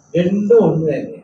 രണ്ടും ഒന്ന് തന്നെ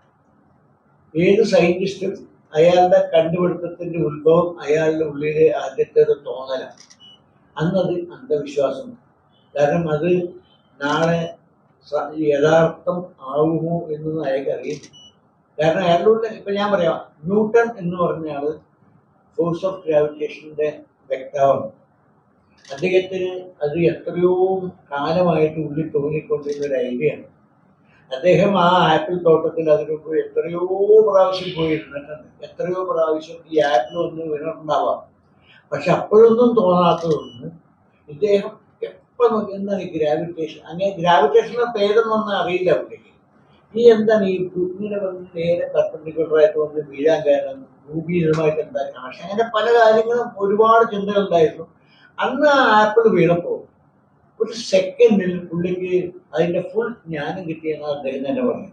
ഏത് സയന്റിസ്റ്റും അയാളുടെ കണ്ടുപിടുത്തത്തിന്റെ ഉത്ഭവം അയാളുടെ ഉള്ളിലെ ആദ്യത്തേത് തോന്നലാണ് അന്നത് അന്ധവിശ്വാസം കാരണം അത് നാളെ സ- യഥാർത്ഥം ആവുമോ എന്നൊന്നും അയാൾക്ക് അറിയില്ല കാരണം അയാളുടെ ഉള്ളിൽ ഇപ്പൊ ഞാൻ പറയാം ന്യൂട്ടൺ എന്ന് പറഞ്ഞ ആള് ഫോഴ്സ് ഓഫ് ഗ്രാവിറ്റേഷന്റെ വ്യക്താവാണ് അദ്ദേഹത്തിന് അത് എത്രയോ കാലമായിട്ട് ഉള്ളിൽ തോന്നിക്കൊണ്ടിരുന്ന ഒരു ഐഡിയ ആണ് അദ്ദേഹം ആ ആപ്പിൾ തോട്ടത്തിൽ അതിനു മുമ്പ് എത്രയോ പ്രാവശ്യം പോയി ഇരുന്നിട്ടുണ്ട് എത്രയോ പ്രാവശ്യം ഈ ആപ്പിൾ ഒന്ന് വീണിട്ടുണ്ടാവാം പക്ഷെ അപ്പോഴൊന്നും തോന്നാത്തതൊന്ന് ഇദ്ദേഹം എപ്പോ നോക്കി എന്താണ് ഈ ഗ്രാവിറ്റേഷൻ അങ്ങനെ ഗ്രാവിറ്റേഷന്റെ പേരൊന്നും അറിയില്ല പുള്ളിക്ക് ഈ എന്താണ് ഈ ഭൂമിയുടെ വന്ന് നേരെ പെർപ്പൻഡിക്കുലറായിട്ട് വന്ന് വീഴാൻ കാരണം ഭൂമിയുമായിട്ട് എന്താ കണക്ഷൻ അങ്ങനെ പല കാര്യങ്ങളും ഒരുപാട് ചിന്തകളുണ്ടായിരുന്നു അന്ന് ആ ആപ്പിൾ വീണപ്പോൾ ഒരു സെക്കൻഡിൽ പുള്ളിക്ക് അതിന്റെ ഫുൾ ജ്ഞാനം കിട്ടിയെന്നാണ് അദ്ദേഹം തന്നെ പറയുന്നത്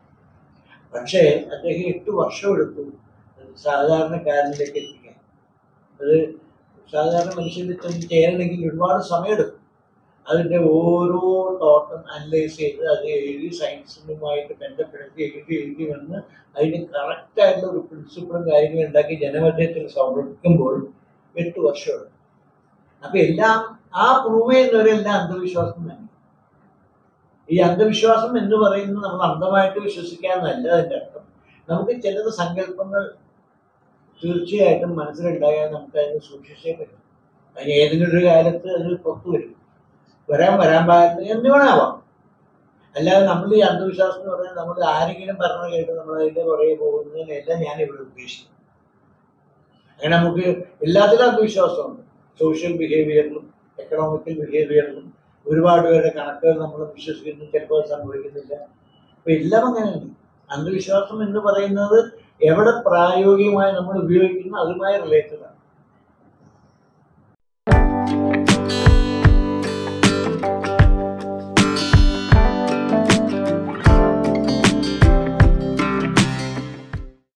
പക്ഷേ അദ്ദേഹം എട്ട് വർഷം എടുത്തു അത് സാധാരണക്കാരനിലേക്ക് എത്തിക്കാൻ അത് സാധാരണ മനുഷ്യന്റെ ചെന്ന് ചേരണമെങ്കിൽ ഒരുപാട് സമയമെടുക്കും അതിന്റെ ഓരോ തോട്ടം അനലൈസ് ചെയ്ത് അത് എഴുതി സയൻസിനുമായിട്ട് ബന്ധപ്പെടുത്തി എഴുതി എഴുതി വന്ന് അതിന് കറക്റ്റായിട്ടുള്ള ഒരു പ്രിൻസിപ്പിളും കാര്യങ്ങളും ഉണ്ടാക്കി ജനമധ്യത്തിൽ സമർപ്പിക്കുമ്പോൾ എട്ട് വർഷം എടുക്കും അപ്പൊ എല്ലാം ആ പ്രൂവ് ചെയ്യുന്നവരെല്ലാം അന്ധവിശ്വാസം തന്നെ ഈ അന്ധവിശ്വാസം എന്ന് പറയുന്നത് നമ്മൾ അന്ധമായിട്ട് വിശ്വസിക്കാന്നല്ല അതിന്റെ അർത്ഥം നമുക്ക് ചിലത് സങ്കല്പങ്ങൾ തീർച്ചയായിട്ടും മനസ്സിലുണ്ടായാൽ നമുക്ക് അതിനെ സൂക്ഷിച്ചേ പറ്റും അതിന് ഏതെങ്കിലും ഒരു കാലത്ത് അത് പുറത്തു വരും വരാൻ വരാൻ പാടില്ല എന്ന് വേണമാവാം അല്ലാതെ നമ്മൾ ഈ അന്ധവിശ്വാസം എന്ന് പറഞ്ഞാൽ നമ്മൾ ആരെങ്കിലും പറഞ്ഞു കേട്ട് നമ്മൾ അതിന്റെ പുറകെ പോകുന്നതിനെല്ലാം ഞാൻ ഇവിടെ ഉദ്ദേശിക്കുന്നത് അങ്ങനെ നമുക്ക് എല്ലാത്തിലും അന്ധവിശ്വാസമുണ്ട് സോഷ്യൽ ബിഹേവിയറിലും എക്കണോമിക്കൽ ബിഹേവിയറിലും ഒരുപാട് പേരുടെ കണക്കുകൾ നമ്മൾ വിശ്വസിക്കുന്നു ചിലപ്പോൾ അത് സംഭവിക്കുന്നില്ല അപ്പൊ എല്ലാം അങ്ങനെയാണ് അന്ധവിശ്വാസം എന്ന് പറയുന്നത് എവിടെ പ്രായോഗികമായി നമ്മൾ ഉപയോഗിക്കുന്നു അതുമായി റിലേറ്റഡ് ആണ്